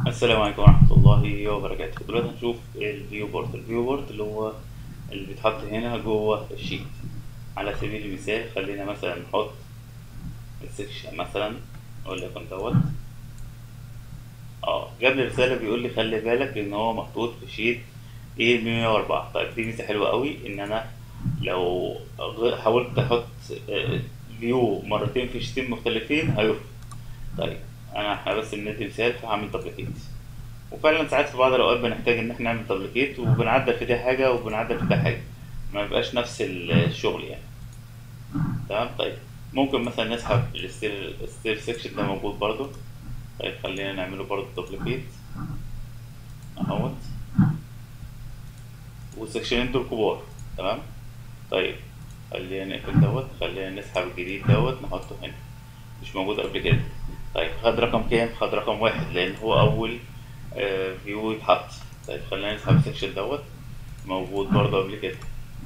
السلام عليكم ورحمة الله وبركاته دلوقتي هنشوف الفيو بورد الفيو بورد اللي هو اللي بيتحط هنا جوه الشيت على سبيل المثال خلينا مثلا نحط السكشن مثلا وليكن دوت اه جاب لي رسالة بيقول لي خلي بالك ان هو محطوط في شيت ايه 104 طيب دي ميزة حلوة قوي ان انا لو غ- حاولت احط فيو مرتين في شيتين مختلفين هيرفض طيب انا احنا بس بندي مثال فهعمل دبليكيت وفعلا ساعات في بعض الاوقات بنحتاج ان احنا نعمل دبليكيت وبنعدل في ده حاجه وبنعدل في ده حاجه ما يبقاش نفس الشغل يعني تمام طيب ممكن مثلا نسحب الستير الستير سيكشن ده موجود برضو طيب خلينا نعمله برضو دبليكيت اهوت والسكشنين دول كبار تمام طيب خلينا نقفل دوت خلينا نسحب الجديد دوت نحطه هنا مش موجود قبل كده طيب خد رقم كام خد رقم واحد لان هو اول آه، فيو يتحط طيب خلينا نسحب السكشن دوت موجود برضه قبل كده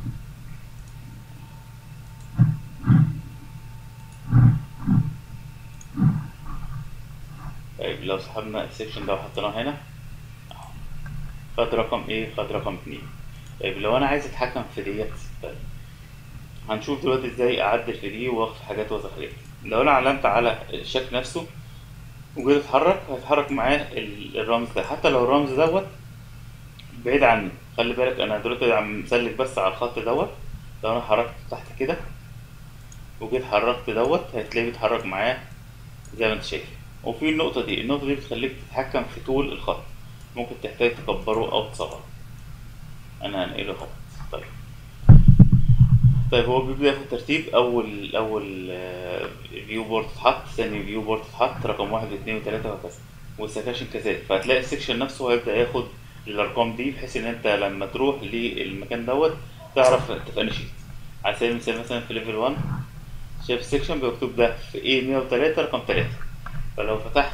طيب لو سحبنا السكشن ده وحطيناه هنا أهو. خد رقم ايه خد رقم اتنين طيب لو انا عايز اتحكم في ديت طيب هنشوف دلوقتي ازاي اعدل في دي واخفي حاجات وزخرفة لو انا علمت على الشكل نفسه وجيت اتحرك هيتحرك معاه ال- الرمز ده حتى لو الرمز دوت بعيد عني خلي بالك انا دلوقتي عم مسلك بس على الخط دوت لو انا حركت تحت كده وجيت حركت دوت هتلاقيه بيتحرك معاه زي ما انت شايف وفي النقطة دي النقطة دي بتخليك تتحكم في طول الخط ممكن تحتاج تكبره أو تصغره أنا هنقله خط طيب طيب هو بيبدأ ياخد ترتيب أول أول فيو بورد اتحط ثاني فيو بورد اتحط رقم واحد واثنين وثلاثة وهكذا والسكاشن كذلك فهتلاقي السكشن نفسه هيبدأ ياخد الأرقام دي بحيث إن أنت لما تروح للمكان دوت تعرف أنت في أنهي شيت على سبيل المثال مثلا في ليفل 1 شايف السكشن مكتوب ده في ايه 103 رقم 3 فلو فتحت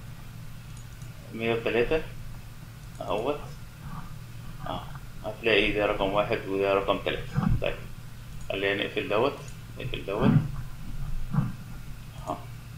103 اهوت اه هتلاقي ده رقم واحد وده رقم تلاتة طيب خلينا نقفل دوت نقفل دوت اه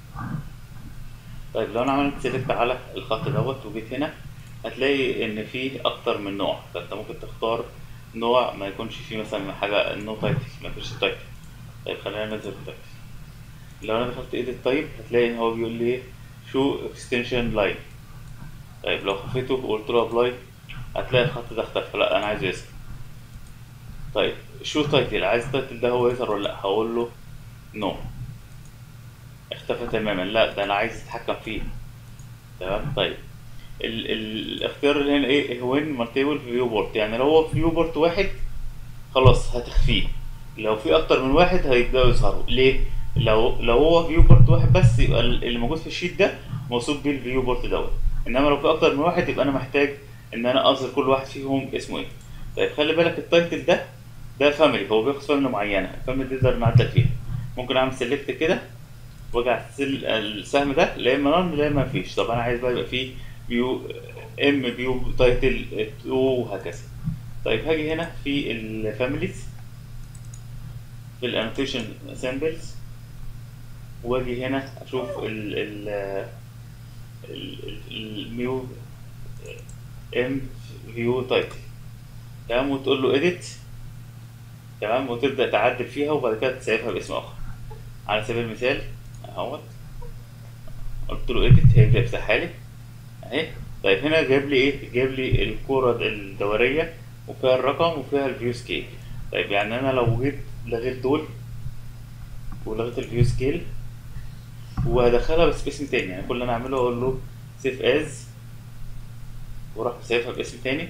طيب لو انا عملت سيلكت على الخط دوت وجيت هنا هتلاقي ان فيه اكتر من نوع فانت ممكن تختار نوع ما يكونش فيه مثلا حاجه نو تايتل ما فيش تايتل طيب خلينا ننزل التايتل لو انا دخلت ايديت طيب هتلاقي ان هو بيقول لي شو اكستنشن لاين طيب لو خفيته وقلت له ابلاي هتلاقي الخط ده اختفى لا انا عايزه يظهر طيب شو تايتل عايز التايتل ده هو يظهر ولا لا هقول له نو اختفى تماما لا ده انا عايز اتحكم فيه تمام طيب ال ال الاختيار اللي هنا ايه وين مالتيبل فيو بورت يعني لو هو فيو بورت واحد خلاص هتخفيه لو في اكتر من واحد هيبداوا يظهروا ليه لو لو هو فيو بورت واحد بس يبقى ال- اللي موجود في الشيت ده موصوف بيه الفيو بورت دوت انما لو في اكتر من واحد يبقى انا محتاج ان انا اظهر كل واحد فيهم اسمه ايه طيب خلي بالك التايتل ده ده فاميلي هو بياخد فاميلي معينه الفاميلي دي نقدر نعدل فيها ممكن اعمل سيلكت كده واجي على السل- السهم ده لا اما نون لا اما مفيش طب انا عايز بقى يبقى فيه فيو ام فيو تايتل 2 وهكذا طيب هاجي هنا في الفاميليز في الانوتيشن سامبلز واجي هنا اشوف ال ال ال- الميو ام فيو تايتل تمام وتقول له اديت تمام وتبدا تعدل فيها وبعد كده تسيبها باسم اخر على سبيل المثال اهوت قلت له اديت هيبدا يفتحها لي اهي طيب هنا جايب لي ايه جايب لي الكوره الدوريه وفيها الرقم وفيها الفيو سكيل طيب يعني انا لو جيت لغيت دول ولغيت الفيو سكيل وهدخلها بس باسم تاني يعني كل اللي انا اعمله اقول له سيف از واروح سايبها باسم تاني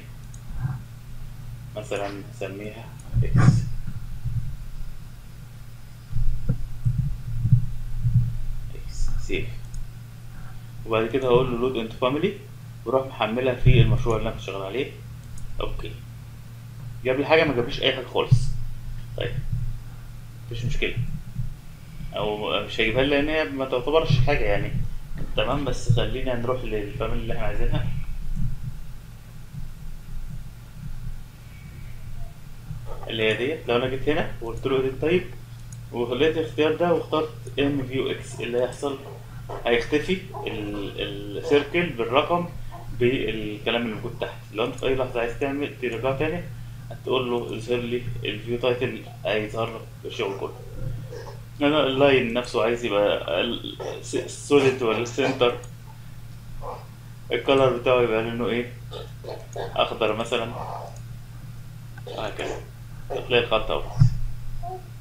مثلا نسميها اكس اكس سيف وبعد كده هقول له لود انتو فاميلي واروح محملها في المشروع اللي انا شغال عليه اوكي جاب لي حاجه ما جابليش اي حاجه خالص طيب مفيش مشكله او مش هجيبها لي لان هي ما تعتبرش حاجه يعني تمام بس خلينا نروح للفاميلي اللي احنا عايزينها اللي هي ديت لو انا جيت هنا وقلت له اديت طيب وخليت الاختيار ده واخترت ام فيو اكس اللي هيحصل هيختفي السيركل بالرقم بالكلام اللي موجود تحت لو انت في اي لحظه عايز تعمل ترجع تاني هتقول له اظهر لي الفيو تايتل هيظهر لك الشغل كله انا اللاين نفسه عايز يبقى سوليد ولا سنتر الكلر بتاعه يبقى لونه ايه اخضر مثلا وهكذا تلاقي الخط اهو